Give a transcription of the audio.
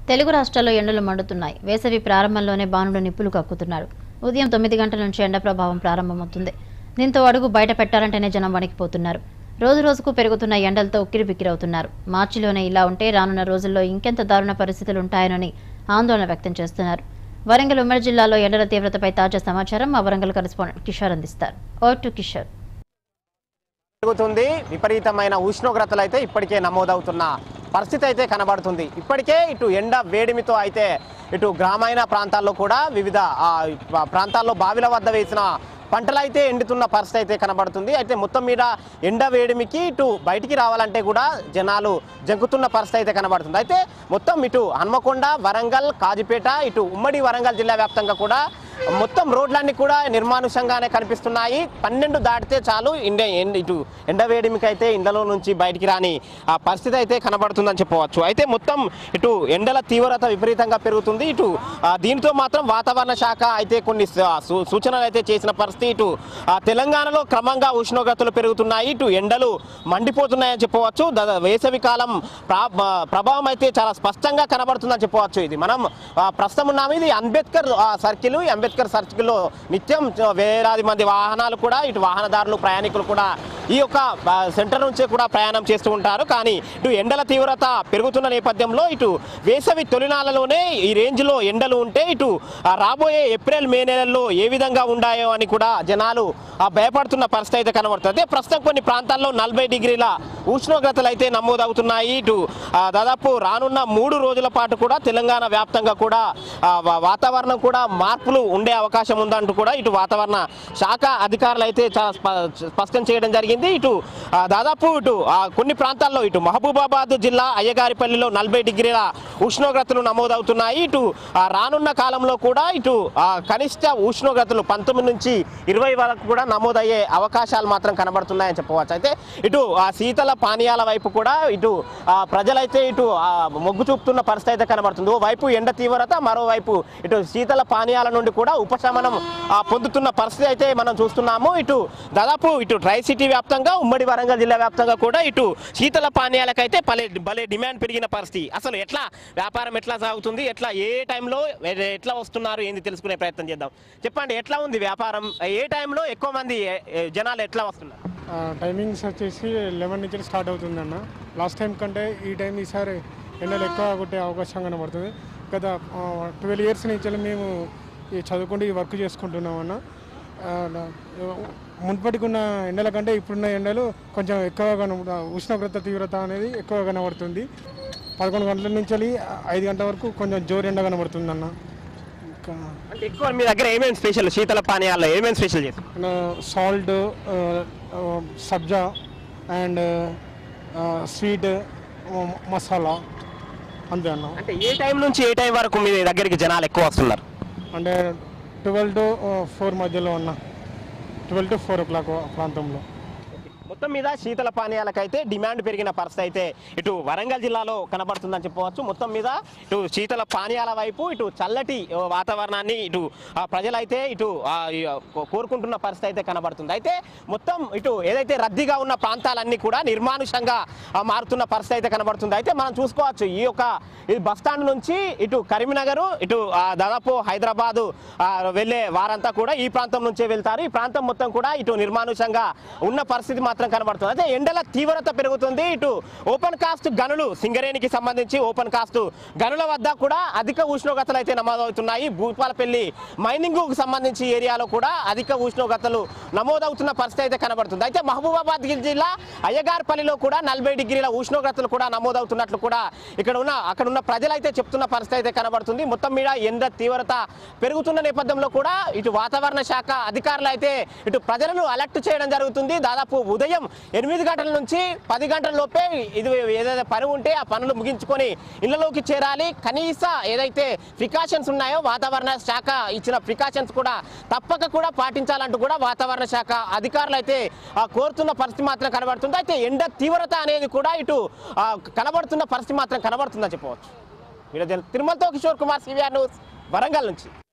తెలుగు రాష్ట్రాల్లో ఎండలు మండుతున్నాయి వేసవి ప్రారంభంలోనే బాణుడు నిప్పులు కక్కుతున్నారు ఉదయం తొమ్మిది గంటల నుంచి ఎండ ప్రభావం ప్రారంభమవుతుంది దీంతో అడుగు బయట పెట్టాలంటేనే జనం వణికిపోతున్నారు రోజు రోజుకు పెరుగుతున్న ఎండలతో ఉక్కిరిబిక్కిరవుతున్నారు మార్చిలోనే ఇలా ఉంటే రానున్న రోజుల్లో ఇంకెంత దారుణ పరిస్థితులు ఉంటాయనని ఆందోళన వ్యక్తం చేస్తున్నారు వరంగల్ ఉమ్మడి జిల్లాలో ఎండల తీవ్రతపై తాజా సమాచారం మా వరంగల్ కరెస్పాండెంట్ కిషోర్ అందిస్తారు ఓ టు కిషోర్ పెరుగుతుంది విపరీతమైన ఉష్ణోగ్రతలు అయితే ఇప్పటికే నమోదవుతున్న పరిస్థితి అయితే కనబడుతుంది ఇప్పటికే ఇటు ఎండ వేడిమితో అయితే ఇటు గ్రామీణ ప్రాంతాల్లో కూడా వివిధ ఆ, ప్రాంతాల్లో బావిల వద్ద వేసిన పంటలు అయితే ఎండుతున్న పరిస్థితి అయితే కనబడుతుంది అయితే మొత్తం మీద ఎండ వేడిమికి ఇటు బయటికి రావాలంటే కూడా జనాలు జంకుతున్న పరిస్థితి అయితే కనబడుతుంది అయితే మొత్తం ఇటు హన్మకొండ వరంగల్ కాజిపేట ఇటు ఉమ్మడి వరంగల్ జిల్లా వ్యాప్తంగా కూడా మొత్తం రోడ్లన్నీ కూడా నిర్మానుషంగానే కనిపిస్తున్నాయి పన్నెండు దాటితే చాలు ఇండ ఎండ- ఇటు ఎండ వేడిమికి అయితే ఇండ్లలో నుంచి బయటికి రాని ఆ పరిస్థితి అయితే కనబడుతుందని చెప్పవచ్చు అయితే మొత్తం ఇటు ఎండల తీవ్రత విపరీతంగా పెరుగుతుంది ఇటు ఆ, దీంతో మాత్రం వాతావరణ శాఖ అయితే కొన్ని స- సూ- సూచనలు అయితే చేసిన పరిస్థితి ఇటు ఆ, తెలంగాణలో క్రమంగా ఉష్ణోగ్రతలు పెరుగుతున్నాయి ఇటు ఎండలు మండిపోతున్నాయని చెప్పవచ్చు ద- వేసవి కాలం ప్రా- బ- ప్రభావం అయితే చాలా స్పష్టంగా కనబడుతుందని చెప్పవచ్చు ఇది మనం ఆ, ప్రస్తుతం ఉన్నాము ఇది అంబేద్కర్ ఆ, సర్కిల్ ఈ అంబేద్కర్ సర్కిల్లో నిత్యం చ- వేలాది మంది వాహనాలు కూడా ఇటు వాహనదారులు ప్రయాణికులు కూడా ఈ యొక్క ఆ, సెంటర్ నుంచే కూడా ప్రయాణం చేస్తూ ఉంటారు కానీ ఇటు ఎండల తీవ్రత పెరుగుతున్న నేపథ్యంలో ఇటు వేసవి తొలినాళ్ళలోనే ఈ రేంజ్లో ఎండలు ఉంటే ఇటు ఆ, రాబోయే ఏప్రిల్ మే నెలల్లో ఏ విధంగా ఉండాయో అని కూడా జనాలు ఆ, భయపడుతున్న పరిస్థితి అయితే కనబడుతుంది అదే ప్రస్తుతం కొన్ని ప్రాంతాల్లో నలభై డిగ్రీల ఉష్ణోగ్రతలు అయితే నమోదవుతున్నాయి ఇటు ఆ, దాదాపు రానున్న మూడు రోజుల పాటు కూడా తెలంగాణ వ్యాప్తంగా కూడా ఆ, వా- వాతావరణం కూడా మార్పులు ఉండే అవకాశం ఉందంటూ కూడా ఇటు వాతావరణ శాఖ అధికారులు అయితే చాలా స్ప- స్పష్టం చేయడం జరిగింది ఇటు ఆ, దాదాపు ఇటు ఆ, కొన్ని ప్రాంతాల్లో ఇటు మహబూబాబాద్ జిల్లా అయ్యగారిపల్లిలో నలభై డిగ్రీల ఉష్ణోగ్రతలు నమోదవుతున్నాయి ఇటు ఆ, రానున్న కాలంలో కూడా ఇటు ఆ, కనిష్ట ఉష్ణోగ్రతలు పంతొమ్మిది నుంచి ఇరవై వరకు కూడా నమోదయ్యే అవకాశాలు మాత్రం కనబడుతున్నాయని చెప్పవచ్చు అయితే ఇటు ఆ శీతల పానీయాల వైపు కూడా ఇటు ఆ, ప్రజలైతే ఇటు ఆ, మొగ్గు చూపుతున్న పరిస్థితి అయితే కనబడుతుంది ఓ వైపు ఎండ తీవ్రత మరోవైపు ఇటు శీతల పానీయాల నుండి కూడా ఉపశమనం ఆ, పొందుతున్న పరిస్థితి అయితే మనం చూస్తున్నాము ఇటు దాదాపు ఇటు ట్రై సిటీ వ్యాప్తంగా ఉమ్మడి వరంగల్ జిల్లా వ్యాప్తంగా కూడా ఇటు శీతల పానీయాలకైతే భలే భలే డిమాండ్ పెరిగిన పరిస్థితి అసలు ఎట్లా వ్యాపారం ఎట్లా సాగుతుంది ఎట్లా ఏ టైంలో ఎ- ఎట్లా వస్తున్నారు ఏంది తెలుసుకునే ప్రయత్నం చేద్దాం చెప్పండి ఎట్లా ఉంది వ్యాపారం ఏ టైంలో ఎక్కువ మంది ఏ- ఏ జనాలు ఎట్లా వస్తున్నారు ఆ, టైమింగ్స్ వచ్చేసి లెవెన్ నుంచి స్టార్ట్ అవుతుందన్న లాస్ట్ టైం కంటే ఈ టైం ఈసారి ఎండలు ఎక్కువ కొట్టే అవకాశం కనబడుతుంది గత ట్వెల్వ్ ఇయర్స్ నుంచి మేము ఈ చదువుకుంటూ ఈ వర్క్ చేసుకుంటున్నామన్న ఆ, నా- మున్పటికి ఉన్న ఎండల కంటే ఇప్పుడున్న ఎండలు కొంచెం ఎక్కువగా కనబడ ఉష్ణోగ్రత తీవ్రత అనేది ఎక్కువ కనబడుతుంది పదకొండు గంటల నుంచి వెళ్ళి ఐదు గంటల వరకు కొంచెం జోరు ఎండ కనబడుతుంది అన్న ఇంకా అంటే ఎక్కువ మీ దగ్గర ఏమేమి స్పెషల్ శీతల పానీయాల్లో ఏమేమి స్పెషల్ చేస్తారు సాల్ట్ సబ్జా అండ్ స్వీట్ మసాలా అంతే అన్న అంటే ఏ టైం నుంచి ఏ టైం వరకు మీ దగ్గరికి జనాలు ఎక్కువ వస్తున్నారు అంటే ట్వెల్వ్ టు ఫోర్ మధ్యలో ఉన్న twelve two four o'clock ప్రాంతంలో మొత్తం మీద శీతల పానీయాలకైతే డిమాండ్ పెరిగిన పరిస్థితి అయితే ఇటు వరంగల్ జిల్లాలో కనబడుతుందని చెప్పవచ్చు మొత్తం మీద ఇటు శీతల పానీయాల వైపు ఇటు చల్లటి ఆ, వాతావరణాన్ని ఇటు ఆ, ప్రజలైతే ఇటు ఆ, ఈ, ఆ, కో- కోరుకుంటున్న పరిస్థితి అయితే కనబడుతుంది అయితే మొత్తం ఇటు ఏదైతే రద్దీగా ఉన్న ప్రాంతాలన్నీ కూడా నిర్మానుషంగా ఆ, మారుతున్న పరిస్థితి అయితే కనబడుతుంది అయితే మనం చూసుకోవచ్చు ఈ యొక్క ఈ బస్ స్టాండ్ నుంచి ఇటు కరీంనగర్ ఇటు ఆ, దాదాపు హైదరాబాదు ఆ, వెళ్ళే వారంతా కూడా ఈ ప్రాంతం నుంచే వెళ్తారు ఈ ప్రాంతం మొత్తం కూడా ఇటు నిర్మానుషంగా ఉన్న పరిస్థితి మాత్రం కనబడుతుంది అయితే ఎండల తీవ్రత పెరుగుతుంది ఇటు ఓపెన్ కాస్ట్ గనులు సింగరేణికి సంబంధించి ఓపెన్ కాస్ట్ గనుల వద్ద కూడా అధిక ఉష్ణోగ్రతలు అయితే నమోదవుతున్నాయి భూపాలపల్లి మైనింగ్ కు సంబంధించి ఏరియాలో కూడా అధిక ఉష్ణోగ్రతలు నమోదవుతున్న పరిస్థితి అయితే కనబడుతుంది అయితే మహబూబాబాద్ జిల్లా అయ్యగార్పల్లిలో కూడా నలభై డిగ్రీల ఉష్ణోగ్రతలు కూడా నమోదవుతున్నట్లు కూడా ఇక్కడ ఉన్న అక్కడ ఉన్న ప్రజలైతే చెప్తున్న పరిస్థితి అయితే కనబడుతుంది మొత్తం మీద ఎండ తీవ్రత పెరుగుతున్న నేపథ్యంలో కూడా ఇటు వాతావరణ శాఖ అధికారులు అయితే ఇటు ప్రజలను అలర్ట్ చేయడం జరుగుతుంది దాదాపు ఉదయం ఎనిమిది గంటల నుంచి పది గంటల లోపే ఇది ఏదైతే పని ఉంటే ఆ పనులు ముగించుకొని ఇళ్లలోకి చేరాలి కనీస ఏదైతే ప్రికాషన్స్ ఉన్నాయో వాతావరణ శాఖ ఇచ్చిన ప్రికాషన్స్ కూడా తప్పక కూడా పాటించాలంటూ కూడా వాతావరణ శాఖ అధికారులు అయితే ఆ, కోరుతున్న పరిస్థితి మాత్రం కనబడుతుంది అయితే ఎండ తీవ్రత అనేది కూడా ఇటు ఆ, కనబడుతున్న పరిస్థితి మాత్రం కనబడుతుందని చెప్పవచ్చు వీడియో జర్నలిస్ట్ తిరుమలతో కిషోర్ కుమార్ సివిఆర్ న్యూస్ వరంగల్ నుంచి